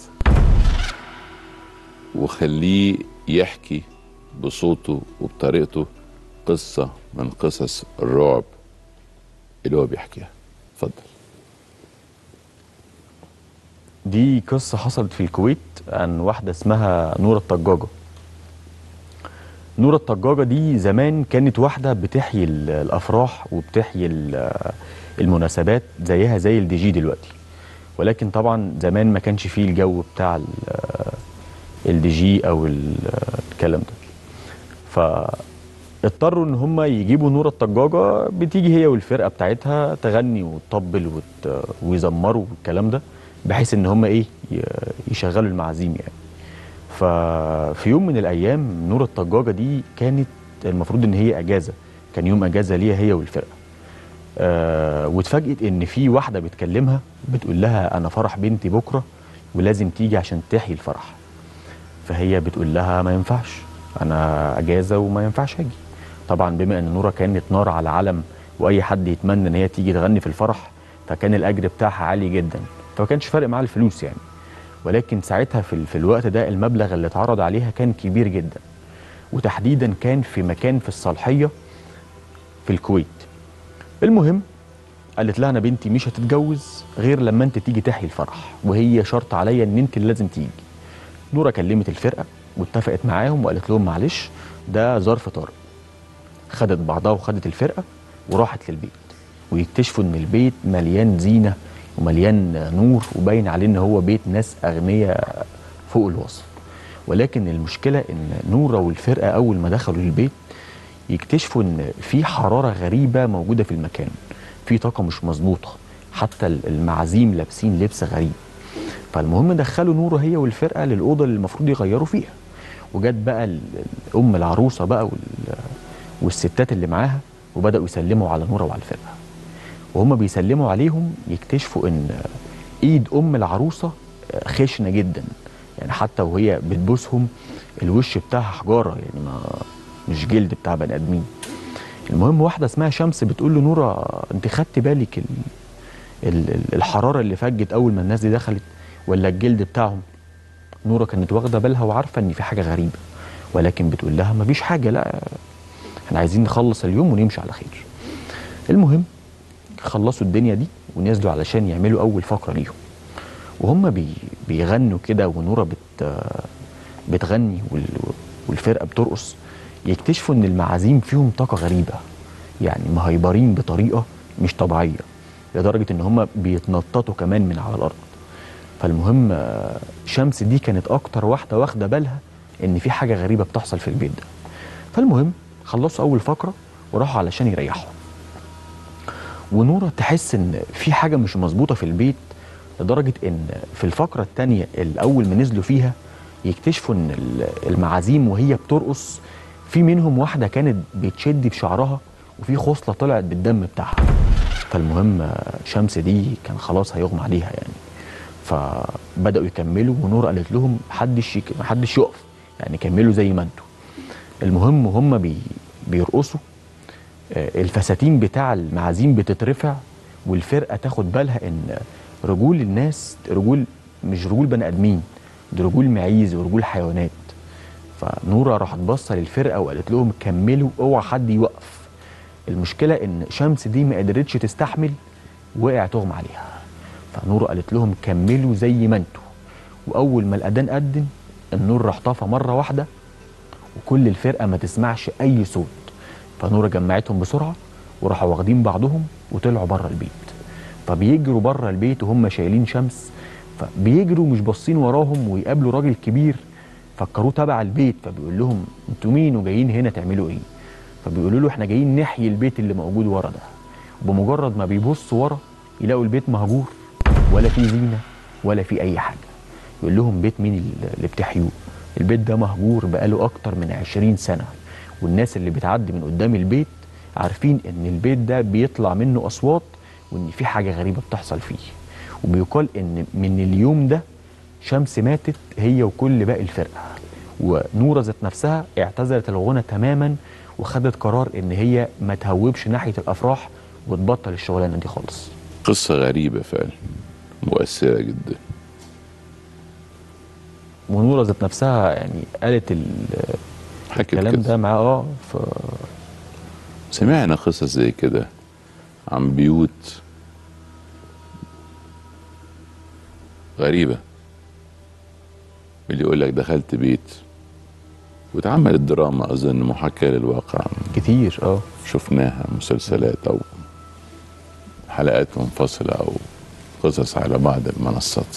وخليه يحكي بصوته وبطريقته قصة من قصص الرعب اللي هو بيحكيها اتفضل دي قصة حصلت في الكويت عن واحدة اسمها نورة الطجاجة نورة الطجاجة دي زمان كانت واحدة بتحيي ال- الأفراح وبتحيي ال- المناسبات زيها زي الدي جي دلوقتي ولكن طبعا زمان ما كانش فيه الجو بتاع ال- الدي جي أو ال- الكلام ده فاضطروا ان هم يجيبوا نورة الطجاجة بتيجي هي والفرقة بتاعتها تغني وتطبل وت... ويزمروا والكلام ده بحيث ان هم ايه ي- يشغلوا المعازيم يعني ففي يوم من الايام نور الطجاجه دي كانت المفروض ان هي اجازه كان يوم اجازه ليها هي والفرقه آه واتفاجئت ان في واحده بتكلمها بتقول لها انا فرح بنتي بكره ولازم تيجي عشان تحيي الفرح فهي بتقول لها ما ينفعش انا اجازه وما ينفعش اجي طبعا بما ان نوره كانت نار على علم واي حد يتمنى ان هي تيجي تغني في الفرح فكان الاجر بتاعها عالي جدا فما كانش فارق معاها الفلوس يعني ولكن ساعتها في, ال- في الوقت ده المبلغ اللي اتعرض عليها كان كبير جدا وتحديدا كان في مكان في الصالحيه في الكويت المهم قالت لها انا بنتي مش هتتجوز غير لما انت تيجي تحيي الفرح وهي شرط عليا ان انت اللي لازم تيجي نورة كلمت الفرقه واتفقت معاهم وقالت لهم معلش ده ظرف طارئ خدت بعضها وخدت الفرقه وراحت للبيت ويكتشفوا ان البيت مليان زينه ومليان نور وباين عليه ان هو بيت ناس اغنياء فوق الوصف ولكن المشكله ان نوره والفرقه اول ما دخلوا البيت يكتشفوا ان في حراره غريبه موجوده في المكان في طاقه مش مظبوطه حتى المعازيم لابسين لبس غريب فالمهم دخلوا نوره هي والفرقه للاوضه اللي المفروض يغيروا فيها وجت بقى ال- ال- ام العروسه بقى وال- والستات اللي معاها وبداوا يسلموا على نوره وعلى الفرقه وهم بيسلموا عليهم يكتشفوا ان ايد ام العروسه خشنه جدا يعني حتى وهي بتبوسهم الوش بتاعها حجاره يعني ما مش جلد بتاع بني ادمين المهم واحده اسمها شمس بتقول له نوره انت خدت بالك ال... ال... ال- الحراره اللي فجت اول ما الناس دي دخلت ولا الجلد بتاعهم نوره كانت واخده بالها وعارفه ان في حاجه غريبه ولكن بتقول لها مفيش حاجه لا احنا عايزين نخلص اليوم ونمشي على خير المهم خلصوا الدنيا دي ونزلوا علشان يعملوا اول فقره ليهم وهم بي بيغنوا كده ونوره بت بتغني وال والفرقه بترقص يكتشفوا ان المعازيم فيهم طاقه غريبه يعني مهيبرين بطريقه مش طبيعيه لدرجه ان هم بيتنططوا كمان من على الارض فالمهم آه، شمس دي كانت اكتر واحده واخده بالها ان في حاجه غريبه بتحصل في البيت ده فالمهم خلصوا اول فقره وراحوا علشان يريحوا ونوره تحس ان في حاجه مش مظبوطه في البيت لدرجه ان في الفقره الثانيه الاول ما نزلوا فيها يكتشفوا ان ال- المعازيم وهي بترقص في منهم واحده كانت بتشد بشعرها وفي خصله طلعت بالدم بتاعها فالمهم آه، شمس دي كان خلاص هيغمى عليها يعني فبداوا يكملوا ونور قالت لهم محدش يك- محدش يقف يعني كملوا زي ما انتوا المهم وهم بي بيرقصوا آه، الفساتين بتاع المعازيم بتترفع والفرقه تاخد بالها ان رجول الناس رجول مش رجول بني ادمين دي رجول معيز ورجول حيوانات فنوره راحت باصه للفرقه وقالت لهم كملوا اوعى حد يوقف المشكله ان شمس دي ما قدرتش تستحمل وقع تغمى عليها فنوره قالت لهم كملوا زي ما انتوا واول ما الاذان اذن النور راح طفى مره واحده وكل الفرقه ما تسمعش اي صوت فنوره جمعتهم بسرعه وراحوا واخدين بعضهم وطلعوا بره البيت فبيجروا بره البيت وهم شايلين شمس فبيجروا مش باصين وراهم ويقابلوا راجل كبير فكروه تبع البيت فبيقول لهم انتوا مين وجايين هنا تعملوا ايه فبيقولوا له احنا جايين نحيي البيت اللي موجود ورا ده وبمجرد ما بيبصوا ورا يلاقوا البيت مهجور ولا في زينه ولا في اي حاجه يقول لهم بيت مين اللي بتحيوه البيت ده مهجور بقاله اكتر من 20 سنه والناس اللي بتعدي من قدام البيت عارفين ان البيت ده بيطلع منه اصوات وان في حاجه غريبه بتحصل فيه وبيقال ان من اليوم ده شمس ماتت هي وكل باقي الفرقه ونوره ذات نفسها اعتزلت الغنى تماما وخدت قرار ان هي ما تهوبش ناحيه الافراح وتبطل الشغلانه دي خالص قصة غريبة فعلا مؤثرة جدا ونوره ذات نفسها يعني قالت ال- حكت الكلام كده. ده معاه اه ف سمعنا قصص زي كده عن بيوت غريبة اللي يقول لك دخلت بيت واتعملت دراما أظن محاكاة للواقع كتير اه شفناها مسلسلات أو حلقات منفصلة أو قصص على بعض المنصات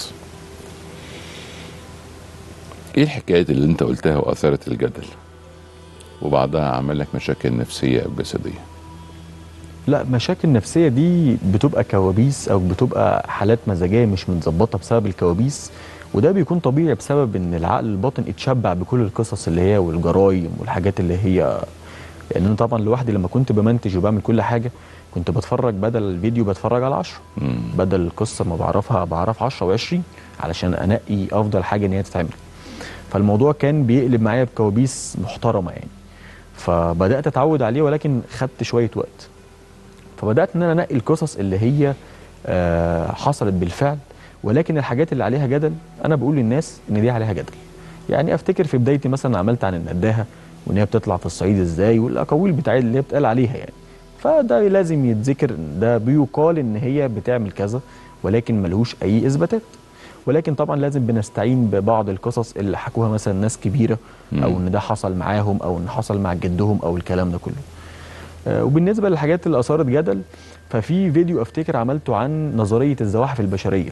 ايه الحكايات اللي انت قلتها واثارت الجدل وبعضها عمل لك مشاكل نفسية أو جسدية لا مشاكل نفسية دي بتبقى كوابيس أو بتبقى حالات مزاجية مش متظبطة بسبب الكوابيس وده بيكون طبيعي بسبب إن العقل الباطن اتشبع بكل القصص اللي هي والجرايم والحاجات اللي هي لأن أنا طبعا لوحدي لما كنت بمنتج وبعمل كل حاجة كنت بتفرج بدل الفيديو بتفرج على 10 بدل القصة ما بعرفها بعرف 10 و20 علشان أنقي أفضل حاجة إن هي تتعمل فالموضوع كان بيقلب معايا بكوابيس محترمة يعني فبدأت أتعود عليه ولكن خدت شوية وقت فبدات ان انا انقي القصص اللي هي آه، حصلت بالفعل ولكن الحاجات اللي عليها جدل انا بقول للناس ان دي عليها جدل يعني افتكر في بدايتي مثلا عملت عن النداهه وان هي بتطلع في الصعيد ازاي والاقاويل بتاعت اللي هي بتقال عليها يعني فده لازم يتذكر إن ده بيقال ان هي بتعمل كذا ولكن ملهوش اي اثباتات ولكن طبعا لازم بنستعين ببعض القصص اللي حكوها مثلا ناس كبيره او ان ده حصل معاهم او ان حصل مع جدهم او الكلام ده كله آه، وبالنسبه للحاجات اللي اثارت جدل ففي فيديو افتكر عملته عن نظريه الزواحف البشريه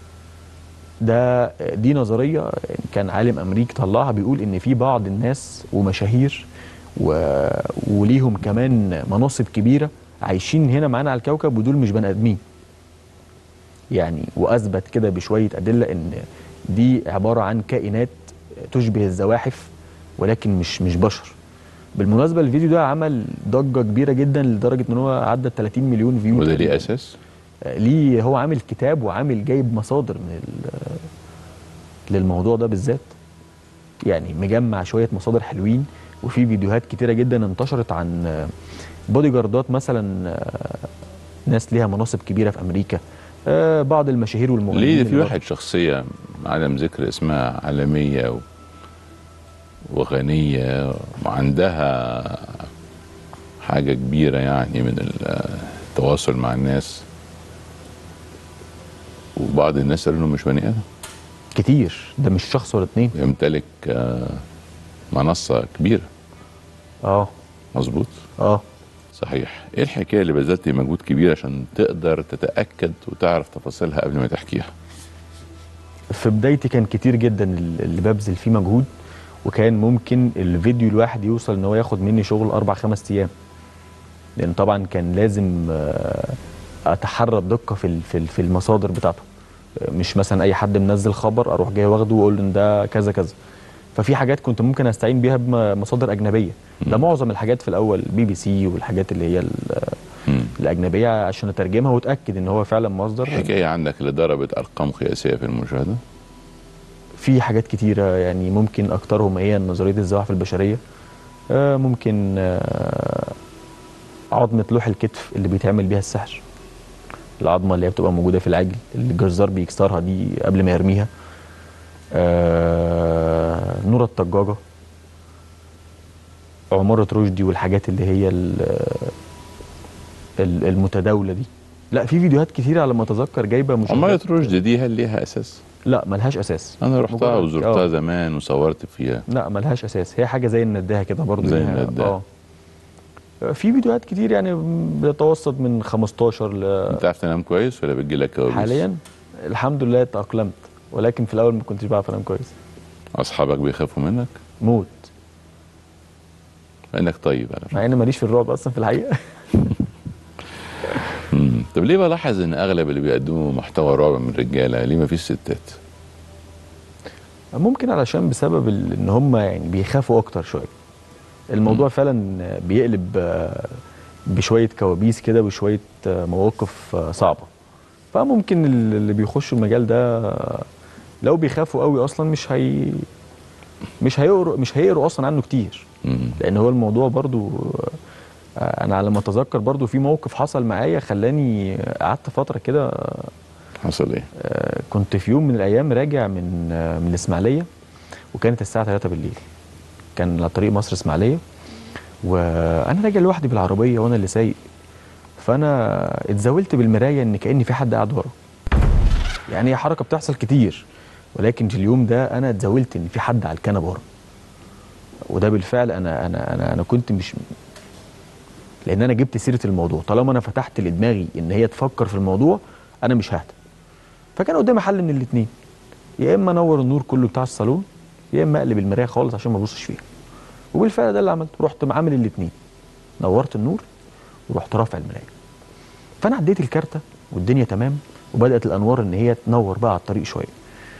ده دي نظريه يعني كان عالم امريكي طلعها بيقول ان في بعض الناس ومشاهير و... وليهم كمان مناصب كبيره عايشين هنا معانا على الكوكب ودول مش بني ادمين يعني واثبت كده بشويه ادله ان دي عباره عن كائنات تشبه الزواحف ولكن مش مش بشر بالمناسبه الفيديو ده عمل ضجه كبيره جدا لدرجه ان هو عدى 30 مليون فيو وده ليه تقريباً. أساس؟ آه، ليه هو عامل كتاب وعامل جايب مصادر من ال- للموضوع ده بالذات يعني مجمع شويه مصادر حلوين وفي فيديوهات كتيره جدا انتشرت عن آه، بودي جاردات مثلا آه، ناس ليها مناصب كبيره في امريكا آه، بعض المشاهير والمغنيين ليه في اللي واحد شخصية عدم ذكر اسمها عالمية و... وغنية وعندها حاجة كبيرة يعني من التواصل مع الناس وبعض الناس قالوا انه مش بني ادم كتير ده مش شخص ولا اتنين يمتلك آه، منصة كبيرة اه مظبوط اه صحيح ايه الحكاية اللي بذلت مجهود كبير عشان تقدر تتأكد وتعرف تفاصيلها قبل ما تحكيها في بدايتي كان كتير جدا اللي ببذل فيه مجهود وكان ممكن الفيديو الواحد يوصل ان هو ياخد مني شغل اربع خمس ايام لان طبعا كان لازم آه، اتحرى بدقه في ال- في ال- في المصادر بتاعته آه، مش مثلا اي حد منزل خبر اروح جاي واخده واقول ان ده كذا كذا ففي حاجات كنت ممكن استعين بيها بمصادر اجنبيه ده معظم الحاجات في الاول بي بي سي والحاجات اللي هي ال- الاجنبيه عشان اترجمها واتاكد ان هو فعلا مصدر حكاية عندك اللي ضربت ارقام قياسية في المشاهدة في حاجات كتيرة يعني ممكن أكترهم هي نظرية الزواحف البشرية آه، ممكن آه، عظمة لوح الكتف اللي بيتعمل بيها السحر العظمة اللي هي بتبقى موجودة في العجل اللي الجزار بيكسرها دي قبل ما يرميها آه، نورة الطجاجة عمارة رشدي والحاجات اللي هي ال- ال- المتداولة دي لا في فيديوهات كتير على ما اتذكر جايبه مشاهدات عمارة رشد دي هل ليها اساس؟ لا ملهاش اساس انا رحتها مجرد- وزرتها آه. زمان وصورت فيها لا ملهاش اساس هي حاجه زي النداهه كده برضه زي ليها- النداهة. اه في فيديوهات كتير يعني بيتوسط من 15 ل بتعرف تنام كويس ولا بتجيلك كوابيس؟ حاليا الحمد لله تاقلمت ولكن في الاول ما كنتش بعرف انام كويس اصحابك بيخافوا منك؟ موت لانك طيب على فكرة مع اني ماليش في الرعب اصلا في الحقيقه مم. طب ليه بلاحظ ان اغلب اللي بيقدموا محتوى رعب من رجاله ليه ما فيش ستات ممكن علشان بسبب ال- ان هم يعني بيخافوا اكتر شويه الموضوع فعلا بيقلب آه، بشويه كوابيس كده وشويه آه، مواقف آه، صعبه فممكن ال- اللي بيخشوا المجال ده آه، لو بيخافوا قوي اصلا مش هي مش هيقروا مش هيقروا اصلا عنه كتير لان هو الموضوع برضو آه، انا على ما اتذكر برضو في موقف حصل معايا خلاني قعدت فتره كده آه، حصل ايه آه، كنت في يوم من الايام راجع من آه، من الاسماعيليه وكانت الساعه 3 بالليل كان على طريق مصر اسماعيليه وانا راجع لوحدي بالعربيه وانا اللي سايق فانا اتزاولت بالمرايه ان كاني في حد قاعد ورا يعني هي حركه بتحصل كتير ولكن في اليوم ده انا اتزاولت ان في حد على الكنبه ورا وده بالفعل انا انا انا انا كنت مش لان انا جبت سيره الموضوع طالما انا فتحت لدماغي ان هي تفكر في الموضوع انا مش ههدى فكان قدامي حل من الاثنين يا اما انور النور كله بتاع الصالون يا اما اقلب المرايه خالص عشان ما ابصش فيها وبالفعل ده اللي عملته رحت عامل الاثنين نورت النور ورحت رافع المرايه فانا عديت الكارته والدنيا تمام وبدات الانوار ان هي تنور بقى على الطريق شويه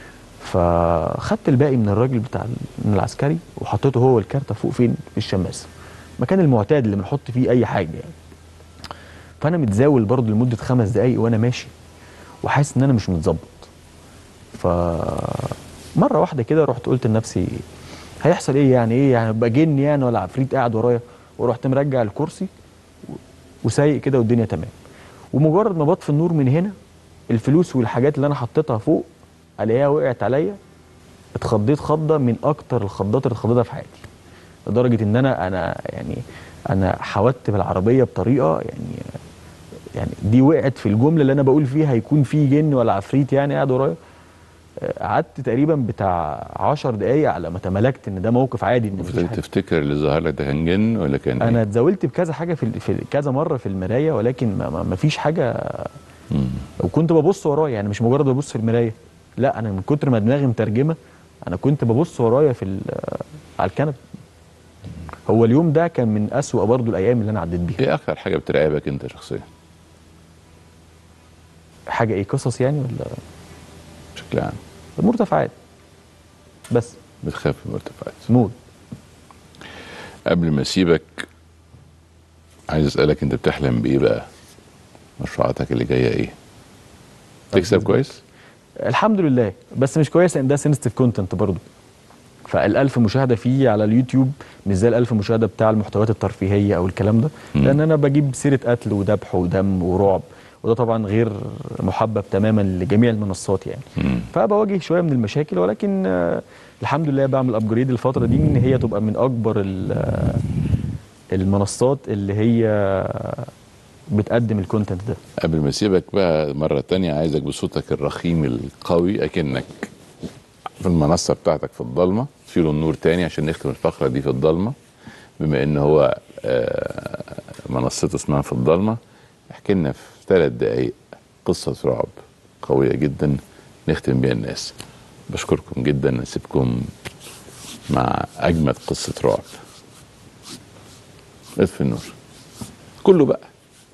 فخدت الباقي من الراجل بتاع من العسكري وحطيته هو الكارته فوق فين في الشماسه المكان المعتاد اللي بنحط فيه اي حاجه يعني فانا متزاول برضه لمده خمس دقايق وانا ماشي وحاسس ان انا مش متظبط ف مره واحده كده رحت قلت لنفسي هيحصل ايه يعني ايه يعني ابقى جن يعني ولا عفريت قاعد ورايا ورحت مرجع الكرسي و- وسايق كده والدنيا تمام ومجرد ما بطفي النور من هنا الفلوس والحاجات اللي انا حطيتها فوق الاقيها وقعت عليا اتخضيت خضه من اكتر الخضات اللي اتخضيتها في حياتي لدرجه ان انا انا يعني انا حودت بالعربيه بطريقه يعني يعني دي وقعت في الجمله اللي انا بقول فيها هيكون في جن ولا عفريت يعني قاعد ورايا آه، قعدت تقريبا بتاع 10 دقايق على ما تملكت ان ده موقف عادي ان مفيش ابتديت حاجه تفتكر اللي ظهر لك ده كان جن ولا كان انا إيه؟ اتزاولت بكذا حاجه في, ال- في ال- كذا مره في المرايه ولكن ما, ما ما فيش حاجه وكنت ببص ورايا يعني مش مجرد ببص في المرايه لا انا من كتر ما دماغي مترجمه انا كنت ببص ورايا في ال- على الكنبه هو اليوم ده كان من أسوأ برضو الايام اللي انا عديت بيها ايه اكتر حاجه بترعبك انت شخصيا حاجه ايه قصص يعني ولا بشكل عام المرتفعات بس بتخاف من المرتفعات موت قبل ما اسيبك عايز اسالك انت بتحلم بايه بقى مشروعاتك اللي جايه ايه تكسب كويس الحمد لله بس مش كويس لان ده سنسيتيف كونتنت برضو فالألف مشاهدة فيه على اليوتيوب مش زي الألف مشاهدة بتاع المحتويات الترفيهية أو الكلام ده لأن أنا بجيب سيرة قتل وذبح ودم ورعب وده طبعا غير محبب تماما لجميع المنصات يعني فبواجه شوية من المشاكل ولكن آه، الحمد لله بعمل أبجريد الفترة دي إن هي تبقى من أكبر ال- آه، المنصات اللي هي بتقدم الكونتنت ده قبل ما اسيبك بقى مره تانية عايزك بصوتك الرخيم القوي اكنك في المنصه بتاعتك في الضلمه تشيلوا النور تاني عشان نختم الفقره دي في الضلمه بما ان هو آه، منصته اسمها في الضلمه احكي لنا في ثلاث دقائق قصه رعب قويه جدا نختم بيها الناس بشكركم جدا اسيبكم مع اجمد قصه رعب اطفي النور كله بقى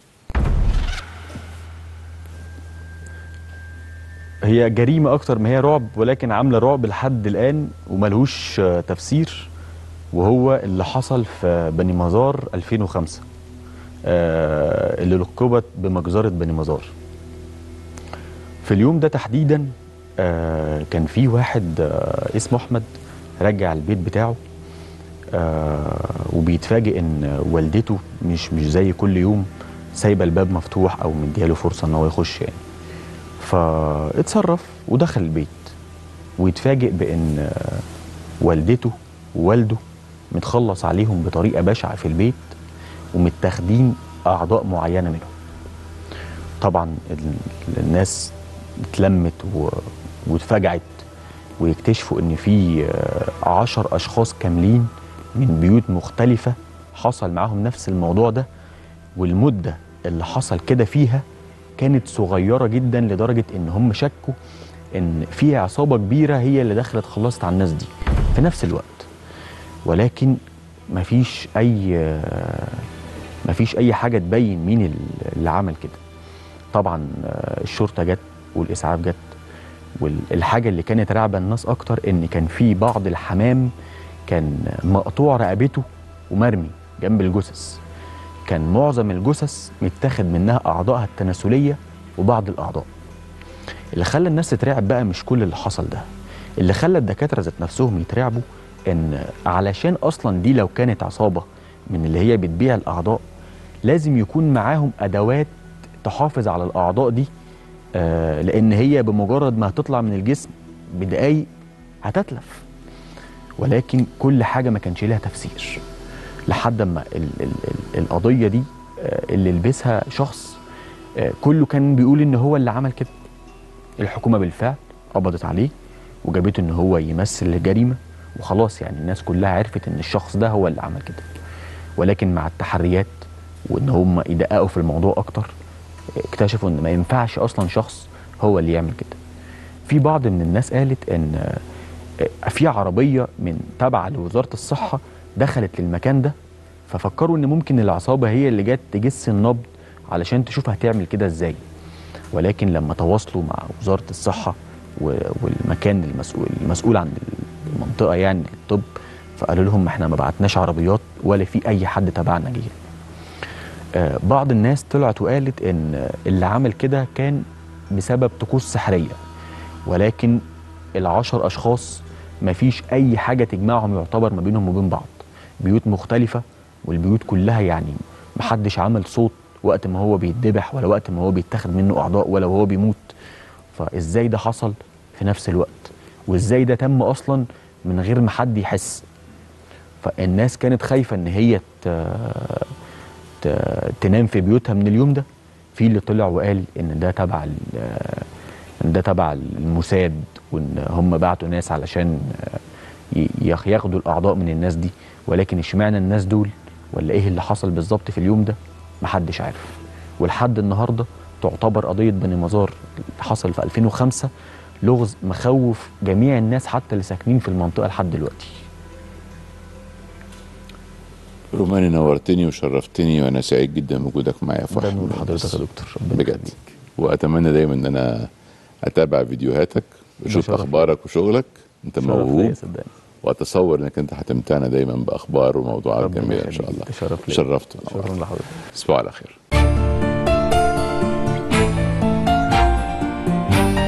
هي جريمة أكتر ما هي رعب ولكن عاملة رعب لحد الآن وملهوش آه، تفسير وهو اللي حصل في بني مزار 2005 آه، اللي لقبت بمجزرة بني مزار في اليوم ده تحديدا آه، كان في واحد آه، اسمه أحمد رجع البيت بتاعه آه، وبيتفاجئ ان والدته مش مش زي كل يوم سايبه الباب مفتوح او مدياله فرصه ان هو يخش يعني فاتصرف ودخل البيت ويتفاجئ بان آه، والدته ووالده متخلص عليهم بطريقه بشعه في البيت ومتاخدين اعضاء معينه منهم طبعا ال- الناس اتلمت و- واتفجعت ويكتشفوا ان في آه، عشر اشخاص كاملين من بيوت مختلفه حصل معاهم نفس الموضوع ده والمده اللي حصل كده فيها كانت صغيره جدا لدرجه ان هم شكوا ان في عصابه كبيره هي اللي دخلت خلصت على الناس دي في نفس الوقت ولكن مفيش اي مفيش اي حاجه تبين مين اللي عمل كده طبعا آه، الشرطه جت والاسعاف جت والحاجه اللي كانت راعبه الناس اكتر ان كان في بعض الحمام كان مقطوع رقبته ومرمي جنب الجثث كان معظم الجثث متاخد منها اعضائها التناسليه وبعض الاعضاء اللي خلى الناس تترعب بقى مش كل اللي حصل ده اللي خلى الدكاتره ذات نفسهم يترعبوا ان علشان اصلا دي لو كانت عصابه من اللي هي بتبيع الاعضاء لازم يكون معاهم ادوات تحافظ على الاعضاء دي آه لان هي بمجرد ما هتطلع من الجسم بدقايق هتتلف ولكن كل حاجه ما كانش لها تفسير لحد ما ال ال ال القضيه دي آه اللي لبسها شخص آه كله كان بيقول ان هو اللي عمل كده الحكومه بالفعل قبضت عليه وجابته ان هو يمثل الجريمه وخلاص يعني الناس كلها عرفت ان الشخص ده هو اللي عمل كده ولكن مع التحريات وان هم يدققوا في الموضوع اكتر اكتشفوا ان ما ينفعش اصلا شخص هو اللي يعمل كده في بعض من الناس قالت ان آه، في عربيه من تابعه لوزاره الصحه دخلت للمكان ده ففكروا ان ممكن العصابه هي اللي جت تجس النبض علشان تشوف هتعمل كده ازاي ولكن لما تواصلوا مع وزاره الصحه و- والمكان المسؤول المسؤول عن المنطقه يعني الطب فقالوا لهم احنا ما بعتناش عربيات ولا في اي حد تبعنا جه آه، بعض الناس طلعت وقالت ان آه، اللي عمل كده كان بسبب طقوس سحريه ولكن العشر اشخاص ما فيش اي حاجه تجمعهم يعتبر ما بينهم وبين بعض بيوت مختلفه والبيوت كلها يعني محدش عمل صوت وقت ما هو بيتذبح ولا وقت ما هو بيتاخد منه اعضاء ولا وهو بيموت فازاي ده حصل في نفس الوقت وازاي ده تم اصلا من غير ما حد يحس فالناس كانت خايفه ان هي ت... ت... تنام في بيوتها من اليوم ده في اللي طلع وقال ان ده تبع ال- ان ده تبع الموساد وان هم بعتوا ناس علشان ي- ياخ- ياخدوا الاعضاء من الناس دي ولكن اشمعنى الناس دول ولا ايه اللي حصل بالظبط في اليوم ده محدش عارف ولحد النهارده تعتبر قضيه بني مزار اللي حصل في 2005 لغز مخوف جميع الناس حتى اللي ساكنين في المنطقه لحد دلوقتي روماني نورتني وشرفتني وانا سعيد جدا بوجودك معايا في ده واحد نور من حضرتك الناس. يا دكتور ربنا بجد واتمنى دايما ان انا اتابع فيديوهاتك واشوف شرف. اخبارك وشغلك انت شرف ليا موهوب صدقني. واتصور انك انت هتمتعنا دايما باخبار وموضوعات ربنا جميله ان شاء يخليك. الله ده شرف ليا. شرفت شكرا لحضرتك تصبحوا على خير